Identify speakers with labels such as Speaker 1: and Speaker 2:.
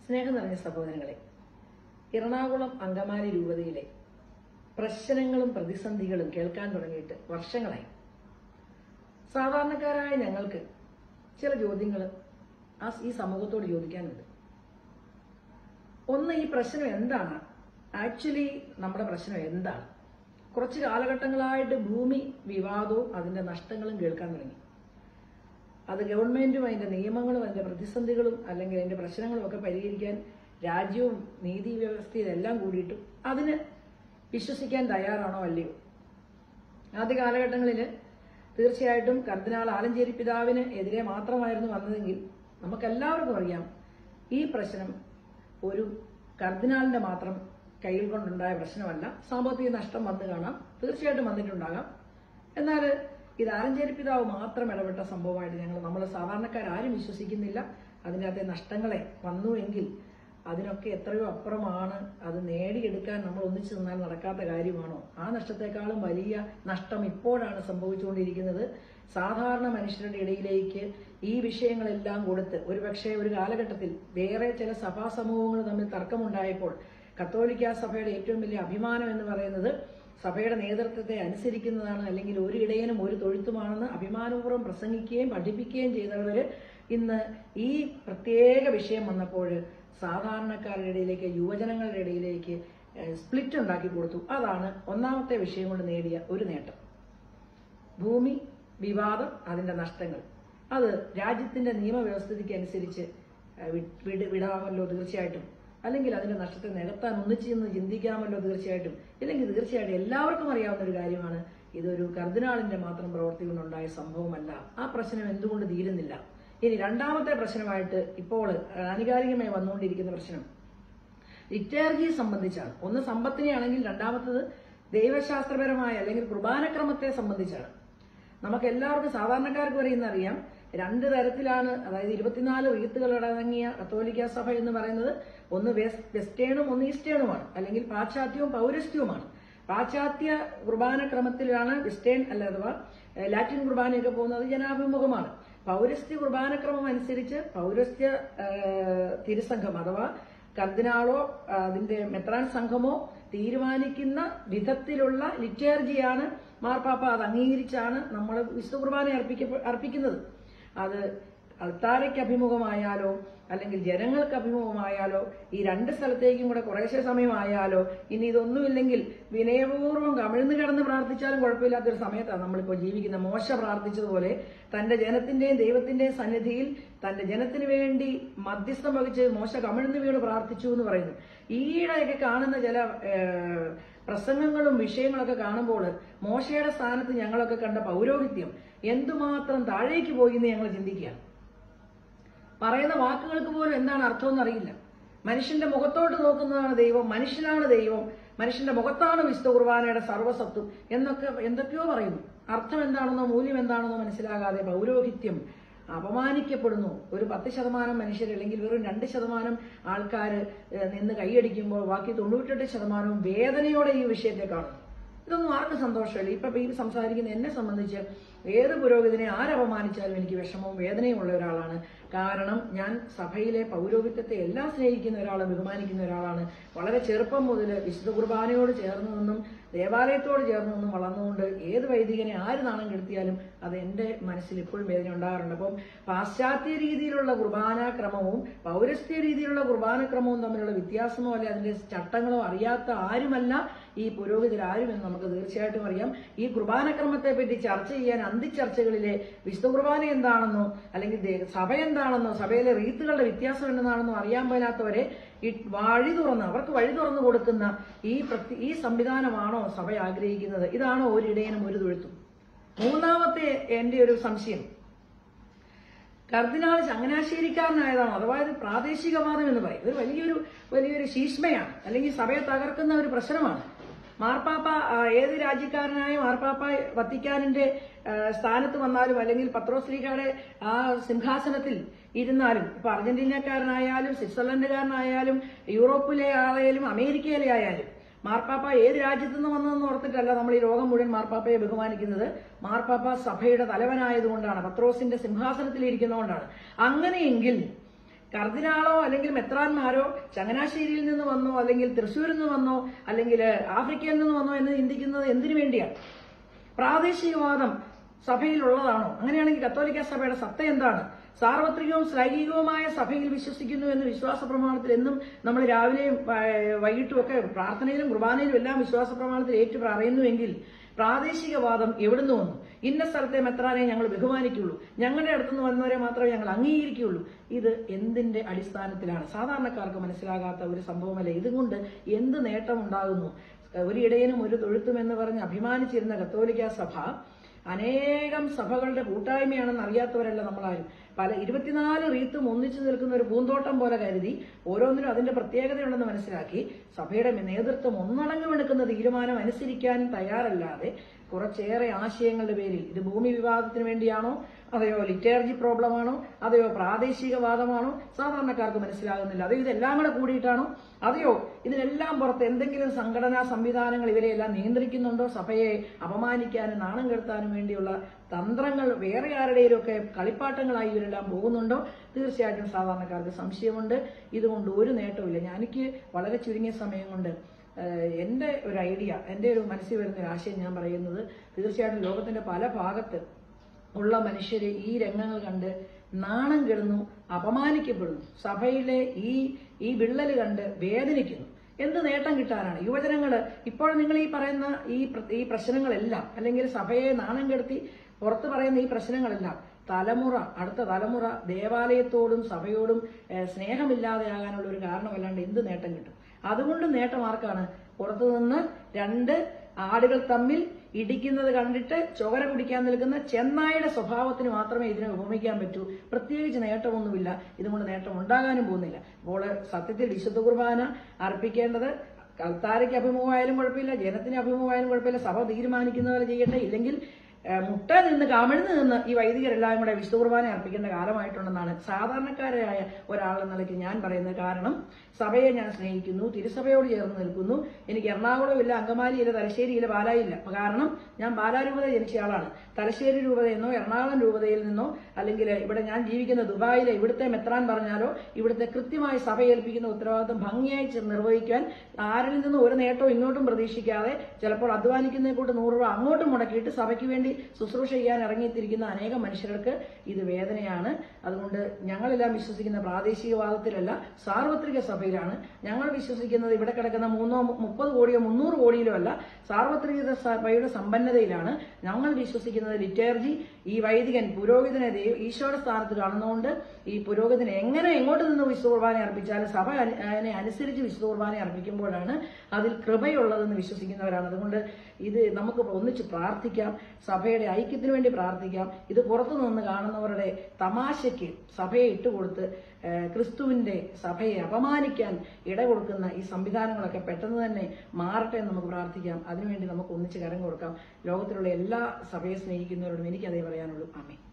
Speaker 1: സ്നേഹം നിറഞ്ഞ സഹോദരങ്ങളെ എറണാകുളം അങ്കമാലി രൂപതയിലെ പ്രശ്നങ്ങളും പ്രതിസന്ധികളും കേൾക്കാൻ തുടങ്ങിയിട്ട് വർഷങ്ങളായി സാധാരണക്കാരായ ഞങ്ങൾക്ക് ചില ചോദ്യങ്ങൾ ആ ഈ സമൂഹത്തോട് ചോദിക്കാനുണ്ട് ഒന്ന് ഈ പ്രശ്നം എന്താണ് ആക്ച്വലി നമ്മുടെ പ്രശ്നം എന്താണ് കുറച്ച് കാലഘട്ടങ്ങളായിട്ട് ഭൂമി വിവാദവും അതിന്റെ നഷ്ടങ്ങളും കേൾക്കാൻ തുടങ്ങി അത് ഗവൺമെന്റും അതിന്റെ നിയമങ്ങളും അതിന്റെ പ്രതിസന്ധികളും അല്ലെങ്കിൽ അതിന്റെ പ്രശ്നങ്ങളും ഒക്കെ പരിഹരിക്കാൻ രാജ്യവും നീതി വ്യവസ്ഥയും എല്ലാം കൂടിയിട്ടും അതിന് വിശ്വസിക്കാൻ തയ്യാറാണോ അല്ലയോ ആദ്യ കാലഘട്ടങ്ങളിൽ തീർച്ചയായിട്ടും കർദിനാൾ ആലഞ്ചേരി പിതാവിന് എതിരെ മാത്രമായിരുന്നു വന്നതെങ്കിൽ നമുക്കെല്ലാവർക്കും അറിയാം ഈ പ്രശ്നം ഒരു കർദിനാളിന്റെ മാത്രം കയ്യിൽ കൊണ്ടുണ്ടായ പ്രശ്നമല്ല സാമ്പത്തിക നഷ്ടം വന്നു കാണാം തീർച്ചയായിട്ടും വന്നിട്ടുണ്ടാകാം എന്നാൽ ഇത് ആലഞ്ചേരി പിതാവ് മാത്രം ഇടപെട്ട സംഭവമായിട്ട് ഞങ്ങൾ നമ്മൾ സാധാരണക്കാരും വിശ്വസിക്കുന്നില്ല അതിൻ്റെ അകത്തെ നഷ്ടങ്ങളെ വന്നുവെങ്കിൽ അതിനൊക്കെ എത്രയോ അപ്പുറമാണ് അത് നേടിയെടുക്കാൻ നമ്മൾ ഒന്നിച്ചു നിന്നാൽ നടക്കാത്ത കാര്യമാണോ ആ നഷ്ടത്തെക്കാളും വലിയ നഷ്ടം ഇപ്പോഴാണ് സംഭവിച്ചുകൊണ്ടിരിക്കുന്നത് സാധാരണ മനുഷ്യരുടെ ഇടയിലേക്ക് ഈ വിഷയങ്ങളെല്ലാം കൊടുത്ത് ഒരുപക്ഷെ ഒരു കാലഘട്ടത്തിൽ വേറെ ചില സഭാ സമൂഹങ്ങൾ തമ്മിൽ തർക്കമുണ്ടായപ്പോൾ കത്തോലിക്ക സഭയുടെ ഏറ്റവും വലിയ അഭിമാനം എന്ന് പറയുന്നത് സഭയുടെ നേതൃത്വത്തെ അനുസരിക്കുന്നതാണ് അല്ലെങ്കിൽ ഒരു ഇടയനും ഒരു തൊഴുത്തുമാണെന്ന് അഭിമാനപൂർവ്വം പ്രസംഗിക്കുകയും പഠിപ്പിക്കുകയും ചെയ്തവര് ഇന്ന് ഈ പ്രത്യേക വിഷയം വന്നപ്പോൾ സാധാരണക്കാരുടെ ഇടയിലേക്ക് യുവജനങ്ങളുടെ ഇടയിലേക്ക് സ്പ്ലിറ്റ് ഉണ്ടാക്കി കൊടുത്തു അതാണ് ഒന്നാമത്തെ വിഷയം കൊണ്ട് നേടിയ ഒരു നേട്ടം ഭൂമി വിവാദം അതിന്റെ നഷ്ടങ്ങൾ അത് രാജ്യത്തിന്റെ നിയമവ്യവസ്ഥയ്ക്ക് അനുസരിച്ച് വിട് വിടാമല്ലോ തീർച്ചയായിട്ടും അല്ലെങ്കിൽ അതിന്റെ നഷ്ടത്തെ നികത്താൻ ഒന്നിച്ചെന്ന് ചിന്തിക്കാമല്ലോ തീർച്ചയായിട്ടും ഇല്ലെങ്കിൽ തീർച്ചയായിട്ടും എല്ലാവർക്കും അറിയാവുന്ന ഒരു കാര്യമാണ് ഇതൊരു കർദിനാളിന്റെ മാത്രം പ്രവൃത്തി കൊണ്ടുണ്ടായ സംഭവമല്ല ആ പ്രശ്നം എന്തുകൊണ്ട് തീരുന്നില്ല ഇനി രണ്ടാമത്തെ പ്രശ്നമായിട്ട് ഇപ്പോൾ ആനുകാലികമായി വന്നുകൊണ്ടിരിക്കുന്ന പ്രശ്നം ലിറ്റേർജിയെ സംബന്ധിച്ചാണ് ഒന്ന് സമ്പത്തിനെയാണെങ്കിൽ രണ്ടാമത്തത് ദൈവശാസ്ത്രപരമായ അല്ലെങ്കിൽ കുർബാനക്രമത്തെ സംബന്ധിച്ചാണ് നമുക്ക് എല്ലാവർക്കും സാധാരണക്കാർക്ക് വരെ ഇന്നറിയാം രണ്ട് തരത്തിലാണ് അതായത് ഇരുപത്തിനാല് റീത്തുകളടങ്ങിയ കത്തോലിക്ക സഭ എന്ന് പറയുന്നത് ഒന്ന് വെസ്റ്റേണും ഒന്ന് ഈസ്റ്റേണുമാണ് അല്ലെങ്കിൽ പാശ്ചാത്യവും പൗരസ്ത്യവുമാണ് പാശ്ചാത്യ കുർബാനക്രമത്തിലാണ് വെസ്റ്റേൺ അല്ല അഥവാ ലാറ്റിൻ കുർബാനയൊക്കെ പോകുന്നത് ജനാഭിമുഖമാണ് പൗരസ്ത്യ കുർബാനക്രമം അനുസരിച്ച് പൗരസ്ത്യ തിരുസംഘം അഥവാ കർദിനാളോ അതിന്റെ മെത്രാൻ സംഘമോ തീരുമാനിക്കുന്ന വിധത്തിലുള്ള ലിറ്റേർജിയാണ് മാർപ്പാപ്പ അത് അംഗീകരിച്ചാണ് നമ്മൾ വിശുദ്ധ കുർബാന അർപ്പിക്ക അർപ്പിക്കുന്നത് അത് അൾത്താരയ്ക്ക് അഭിമുഖമായാലോ അല്ലെങ്കിൽ ജനങ്ങൾക്ക് അഭിമുഖമായാലോ ഈ രണ്ട് സ്ഥലത്തേക്കും കൂടെ കുറേശ്ശെ സമയമായാലോ ഇനി ഇതൊന്നുമില്ലെങ്കിൽ വിനയപൂർവ്വം കമിഴ്ന്നു കിടന്ന് പ്രാർത്ഥിച്ചാലും കുഴപ്പമില്ലാത്തൊരു സമയത്താണ് നമ്മളിപ്പോൾ ജീവിക്കുന്ന മോശ പ്രാർത്ഥിച്ചതുപോലെ തന്റെ ജനത്തിന്റെയും ദൈവത്തിന്റെയും സന്നിധിയിൽ തന്റെ ജനത്തിന് വേണ്ടി മധ്യസ്ഥം വഹിച്ച് മോശ കമിഴ്ന്നു വീണ് പ്രാർത്ഥിച്ചു എന്ന് പറയുന്നു ഈയിടെയൊക്കെ കാണുന്ന ചില പ്രസംഗങ്ങളും വിഷയങ്ങളൊക്കെ കാണുമ്പോൾ മോശയുടെ സ്ഥാനത്ത് ഞങ്ങളൊക്കെ കണ്ട പൗരോഹിത്യം എന്തുമാത്രം താഴേക്ക് പോയി എന്ന് ഞങ്ങൾ ചിന്തിക്കുകയാണ് പറയുന്ന വാക്കുകൾക്ക് പോലും എന്താണ് അർത്ഥമെന്ന് അറിയില്ല മനുഷ്യന്റെ മുഖത്തോട്ട് നോക്കുന്നതാണ് ദൈവം മനുഷ്യനാണ് ദൈവം മനുഷ്യന്റെ മുഖത്താണ് വിശുദ്ധ കുർബാനയുടെ സർവസത്വം എന്നൊക്കെ എന്തൊക്കെയോ പറയുന്നു അർത്ഥം എന്താണെന്നോ മൂല്യം എന്താണെന്നോ മനസ്സിലാകാതെ പൗരോഹിത്യം അപമാനിക്കപ്പെടുന്നു ഒരു പത്ത് ശതമാനം മനുഷ്യർ അല്ലെങ്കിൽ വെറും രണ്ട് ശതമാനം ആൾക്കാർ നിന്ന് കൈയടിക്കുമ്പോൾ ബാക്കി തൊണ്ണൂറ്റെട്ട് ശതമാനവും വേദനയോടെ ഈ വിഷയത്തെ കാണുന്നു ഇതൊന്നും ആർക്കും സന്തോഷമില്ല ഇപ്പൊ ഈ സംസാരിക്കുന്ന എന്നെ സംബന്ധിച്ച് ഏത് പുരോഹിതനെ ആരപമാനിച്ചാലും എനിക്ക് വിഷമവും വേദനയും ഉള്ള ഒരാളാണ് കാരണം ഞാൻ സഭയിലെ പൗരോഹിത്യത്തെ എല്ലാം സ്നേഹിക്കുന്ന ഒരാളെ ബഹുമാനിക്കുന്ന ഒരാളാണ് വളരെ ചെറുപ്പം മുതൽ വിശുദ്ധ കുർബാനയോട് ചേർന്ന് നിന്നും ദേവാലയത്തോട് ചേർന്ന് നിന്നും വളർന്നുകൊണ്ട് ഏത് വൈദികനെ ആര് നാണം കെടുത്തിയാലും അത് എന്റെ മനസ്സിൽ ഇപ്പോഴും വേദന ഉണ്ടാകാറുണ്ട് അപ്പം പാശ്ചാത്യ രീതിയിലുള്ള കുർബാനാക്രമവും പൗരസ്ത്യ രീതിയിലുള്ള കുർബാനക്രമവും തമ്മിലുള്ള വ്യത്യാസമോ അല്ലെ അതിന്റെ ചട്ടങ്ങളോ അറിയാത്ത ആരുമല്ല ഈ പുരോഹിതരാരും എന്ന് നമുക്ക് തീർച്ചയായിട്ടും അറിയാം ഈ കുർബാനക്രമത്തെ പറ്റി ചർച്ച ചെയ്യാൻ അന്തിച്ചർച്ചകളിലെ വിശുദ്ധ കുർബാന എന്താണെന്നോ അല്ലെങ്കിൽ സഭ എന്താണെന്നോ സഭയിലെ റീത്തുകളുടെ വ്യത്യാസം എന്താണെന്നോ അറിയാൻ മേലാത്തവരെ ഈ വഴി തുറന്ന് അവർക്ക് വഴി തുറന്നു കൊടുക്കുന്ന ഈ ഈ സംവിധാനമാണോ സഭ ആഗ്രഹിക്കുന്നത് ഇതാണോ ഒരിടയനും ഒരു തൊഴുത്തും മൂന്നാമത്തെ എന്റെ ഒരു സംശയം കർദിനാൾ ചങ്ങനാശ്ശേരിക്കാരനായതാണോ അഥവാ ഇത് പ്രാദേശികവാദം എന്ന് പറയും ഇത് വലിയൊരു വലിയൊരു ശീഷ്മയാണ് അല്ലെങ്കിൽ സഭയെ തകർക്കുന്ന ഒരു പ്രശ്നമാണ് മാർപ്പാപ്പ ഏത് രാജ്യക്കാരനായ മാർപ്പാപ്പ വത്തിക്കാനിന്റെ സ്ഥാനത്ത് വന്നാലും അല്ലെങ്കിൽ പത്രോസ്ലീഗയുടെ ആ സിംഹാസനത്തിൽ ഇരുന്നാലും ഇപ്പൊ അർജന്റീനക്കാരനായാലും സ്വിറ്റ്സർലൻഡുകാരനായാലും യൂറോപ്പിലെ ആളായാലും അമേരിക്കയിലെ ആയാലും മാർപ്പാപ്പ ഏത് രാജ്യത്തു നിന്ന് വന്നതെന്ന് ഓർത്തിട്ടല്ല നമ്മൾ ഈ ലോകം മുഴുവൻ മാർപ്പാപ്പയെ ബഹുമാനിക്കുന്നത് മാർപ്പാപ്പ സഭയുടെ തലവനായതുകൊണ്ടാണ് പത്രോസിന്റെ സിംഹാസനത്തിൽ ഇരിക്കുന്നതുകൊണ്ടാണ് അങ്ങനെയെങ്കിൽ കർദിനാളോ അല്ലെങ്കിൽ മെത്രാന്മാരോ ചങ്ങനാശ്ശേരിയിൽ നിന്ന് വന്നോ അല്ലെങ്കിൽ തൃശ്ശൂരിൽ നിന്ന് വന്നോ അല്ലെങ്കിൽ ആഫ്രിക്കയിൽ നിന്ന് വന്നോ എന്ന് ചിന്തിക്കുന്നത് എന്തിനു വേണ്ടിയാണ് പ്രാദേശികവാദം സഭയിലുള്ളതാണോ അങ്ങനെയാണെങ്കിൽ കത്തോലിക്ക സഭയുടെ സത്ത എന്താണ് സാർവത്രികവും ശ്ലൈകികവുമായ സഭയിൽ വിശ്വസിക്കുന്നു എന്ന് വിശ്വാസ പ്രമാണത്തിൽ എന്നും നമ്മൾ രാവിലെയും വൈ- വൈകിട്ടും ഒക്കെ പ്രാർത്ഥനയിലും കുർബാനയിലും എല്ലാം വിശ്വാസ പ്രമാണത്തിൽ ഏറ്റു പറയുന്നുവെങ്കിൽ പ്രാദേശികവാദം എവിടുന്ന് വന്നു ഇന്ന സ്ഥലത്തെ മെത്രാനെ ഞങ്ങൾ ബഹുമാനിക്കുള്ളൂ ഞങ്ങളുടെ അടുത്തുനിന്ന് വന്നവരെ മാത്രമേ ഞങ്ങൾ അംഗീകരിക്കുകയുള്ളൂ ഇത് എന്തിന്റെ അടിസ്ഥാനത്തിലാണ് സാധാരണക്കാർക്ക് മനസ്സിലാകാത്ത ഒരു സംഭവമല്ല ഇതുകൊണ്ട് എന്ത് നേട്ടമുണ്ടാകുന്നു ഒരു ഇടയനും ഒരു തൊഴുത്തും എന്ന് പറഞ്ഞ് അഭിമാനിച്ചിരുന്ന കത്തോലിക്ക സഭ അനേകം സഭകളുടെ കൂട്ടായ്മയാണെന്ന് അറിയാത്തവരല്ല നമ്മളാരും പല ഇരുപത്തിനാല് റീത്തും ഒന്നിച്ചു നിൽക്കുന്ന ഒരു പൂന്തോട്ടം പോലെ കരുതി ഓരോന്നിനും അതിന്റെ പ്രത്യേകതയുണ്ടെന്ന് മനസ്സിലാക്കി സഭയുടെ നേതൃത്വം ഒന്നടങ്കമെടുക്കുന്ന തീരുമാനം അനുസരിക്കാൻ തയ്യാറല്ലാതെ കുറച്ചേറെ ആശയങ്ങളുടെ പേരിൽ ഇത് ഭൂമി വിവാദത്തിന് വേണ്ടിയാണോ അതെയോ ലിറ്റേർജി പ്രോബ്ലമാണോ അതെയോ പ്രാദേശികവാദമാണോ സാധാരണക്കാർക്ക് മനസ്സിലാകുന്നില്ല അതെയോ ഇതെല്ലാം കൂടെ കൂടിയിട്ടാണോ അതെയോ ഇതിനെല്ലാം പുറത്ത് എന്തെങ്കിലും സംഘടനാ സംവിധാനങ്ങൾ ഇവരെയെല്ലാം നിയന്ത്രിക്കുന്നുണ്ടോ സഭയെ അപമാനിക്കാനും നാണം കെടുത്താനും വേണ്ടിയുള്ള തന്ത്രങ്ങൾ വേറെ ആരുടെയൊക്കെ കളിപ്പാട്ടങ്ങളായി ഇവരെല്ലാം പോകുന്നുണ്ടോ തീർച്ചയായിട്ടും സാധാരണക്കാർക്ക് സംശയമുണ്ട് ഇതുകൊണ്ട് ഒരു നേട്ടമില്ല ഞാൻ എനിക്ക് വളരെ ചുരുങ്ങിയ സമയം കൊണ്ട് ഏഹ്, എന്റെ ഒരു ഐഡിയ എന്റെ ഒരു മനസ്സിൽ വരുന്ന ഒരു ആശയം ഞാൻ പറയുന്നത് തീർച്ചയായിട്ടും ലോകത്തിന്റെ പല ഭാഗത്ത് ഉള്ള മനുഷ്യര് ഈ രംഗങ്ങൾ കണ്ട് നാണം കെടുന്നു അപമാനിക്കപ്പെടുന്നു സഭയിലെ ഈ ഈ വിള്ളല് കണ്ട് വേദനിക്കുന്നു എന്ത് നേട്ടം കിട്ടാനാണ് യുവജനങ്ങള് ഇപ്പോൾ നിങ്ങൾ ഈ പറയുന്ന ഈ പ്ര- ഈ പ്രശ്നങ്ങളെല്ലാം അല്ലെങ്കിൽ സഭയെ നാണം കെടുത്തി പുറത്ത് പറയുന്ന ഈ പ്രശ്നങ്ങളെല്ലാം തലമുറ അടുത്ത തലമുറ ദേവാലയത്തോടും സഭയോടും ഏഹ്, സ്നേഹമില്ലാതെയാകാനുള്ള ഒരു കാരണമല്ലാണ്ട് എന്ത് നേട്ടം കിട്ടും അതുകൊണ്ട് നേട്ടം ആർക്കാണ് പുറത്തുനിന്ന് രണ്ട് ആടുകൾ തമ്മിൽ ഇടിക്കുന്നത് കണ്ടിട്ട് ചൊകര കുടിക്കാൻ നിൽക്കുന്ന ചെന്നായുടെ സ്വഭാവത്തിന് മാത്രമേ ഇതിനെ ഉപമിക്കാൻ പറ്റൂ പ്രത്യേകിച്ച് നേട്ടമൊന്നുമില്ല ഇതുകൊണ്ട് നേട്ടം ഉണ്ടാകാനും പോകുന്നില്ല അപ്പോൾ സത്യത്തിൽ വിശുദ്ധ കുർബാന അർപ്പിക്കേണ്ടത് കൽത്താരയ്ക്ക് അഭിമുഖമായാലും കുഴപ്പമില്ല ജനത്തിന് അഭിമുഖമായാലും കുഴപ്പമില്ല സഭ തീരുമാനിക്കുന്ന പോലെ ചെയ്യട്ടെ ഇല്ലെങ്കിൽ ഏഹ്, മുട്ട നിന്ന് കമിഴ്ന്ന് നിന്ന് ഈ വൈദികരെല്ലാം കൂടെ വിശുദ്ധ കുർബാന അർപ്പിക്കേണ്ട കാലമായിട്ടുണ്ടെന്നാണ് സാധാരണക്കാരായ ഒരാളെന്ന നിലയ്ക്ക് ഞാൻ പറയുന്നത് കാരണം സഭയെ ഞാൻ സ്നേഹിക്കുന്നു തിരുസഭയോട് ചേർന്ന് നിൽക്കുന്നു എനിക്ക് എറണാകുളമില്ല അങ്കമാലിയില്ല തലശ്ശേരിയില്ല പാലായില്ല കാരണം ഞാൻ പാലാ രൂപത ജനിച്ച ആളാണ് തലശ്ശേരി രൂപതയിൽ നിന്നോ എറണാകുളം രൂപതയിൽ നിന്നോ അല്ലെങ്കിൽ ഇവിടെ ഞാൻ ജീവിക്കുന്ന ദുബായിലെ ഇവിടുത്തെ മെത്രാൻ പറഞ്ഞാലോ ഇവിടുത്തെ കൃത്യമായി സഭ ഏൽപ്പിക്കുന്ന ഉത്തരവാദിത്വം ഭംഗിയായി ചെ- നിർവഹിക്കാൻ ആരിൽ നിന്നും ഒരു നേട്ടവും ഇങ്ങോട്ടും പ്രതീക്ഷിക്കാതെ ചിലപ്പോൾ അധ്വാനിക്കുന്ന കൂട്ട് നൂറ് രൂപ അങ്ങോട്ടും മുടക്കിയിട്ട് സഭയ്ക്ക് വേണ്ടി ശുശ്രൂഷ ചെയ്യാൻ ഇറങ്ങിത്തിരിക്കുന്ന അനേകം മനുഷ്യർക്ക് ഇത് വേദനയാണ് അതുകൊണ്ട് ഞങ്ങളെല്ലാം വിശ്വസിക്കുന്ന പ്രാദേശികവാദത്തിലല്ല സാർവത്രിക സഭയിലാണ് ഞങ്ങൾ വിശ്വസിക്കുന്നത് ഇവിടെ കിടക്കുന്ന മൂന്നോ മുപ്പത് കോടിയോ മുന്നൂറ് കോടിയിലോ അല്ല സാർവത്രിക സഭയുടെ സമ്പന്നതയിലാണ് ഞങ്ങൾ വിശ്വസിക്കുന്നത് ലിറ്റേർജി ഈ വൈദികൻ പുരോഹിതനെ ദൈവ ഈശോയുടെ സ്ഥാനത്ത് കാണുന്നതുകൊണ്ട് ഈ പുരോഹിതനെ എങ്ങനെ എങ്ങോട്ട് നിന്ന് വിശുദ്ധ കുർബാന അർപ്പിച്ചാലും സഭ അന- അതിനെ അനുസരിച്ച് വിശുദ്ധ കുർബാന അർപ്പിക്കുമ്പോഴാണ് അതിൽ കൃപയുള്ളതെന്ന് വിശ്വസിക്കുന്നവരാണ് അതുകൊണ്ട് ഇത് നമുക്ക് ഒന്നിച്ച് പ്രാർത്ഥിക്കാം സഭയുടെ ഐക്യത്തിന് വേണ്ടി പ്രാർത്ഥിക്കാം ഇത് പുറത്തു നിന്ന് കാണുന്നവരുടെ തമാശയ്ക്ക് സഭയെ ഇട്ടുകൊടുത്ത് ഏഹ്, ക്രിസ്തുവിന്റെ സഭയെ അപമാനിക്കാൻ ഇടകൊടുക്കുന്ന ഈ സംവിധാനങ്ങളൊക്കെ പെട്ടെന്ന് തന്നെ മാറട്ടെ എന്ന് നമുക്ക് പ്രാർത്ഥിക്കാം അതിനുവേണ്ടി നമുക്ക് ഒന്നിച്ച് കരം കൊടുക്കാം ലോകത്തിലുള്ള എല്ലാ സഭയെ സ്നേഹിക്കുന്നവരോടും എനിക്കതേ പറയാനുള്ളൂ ആമേ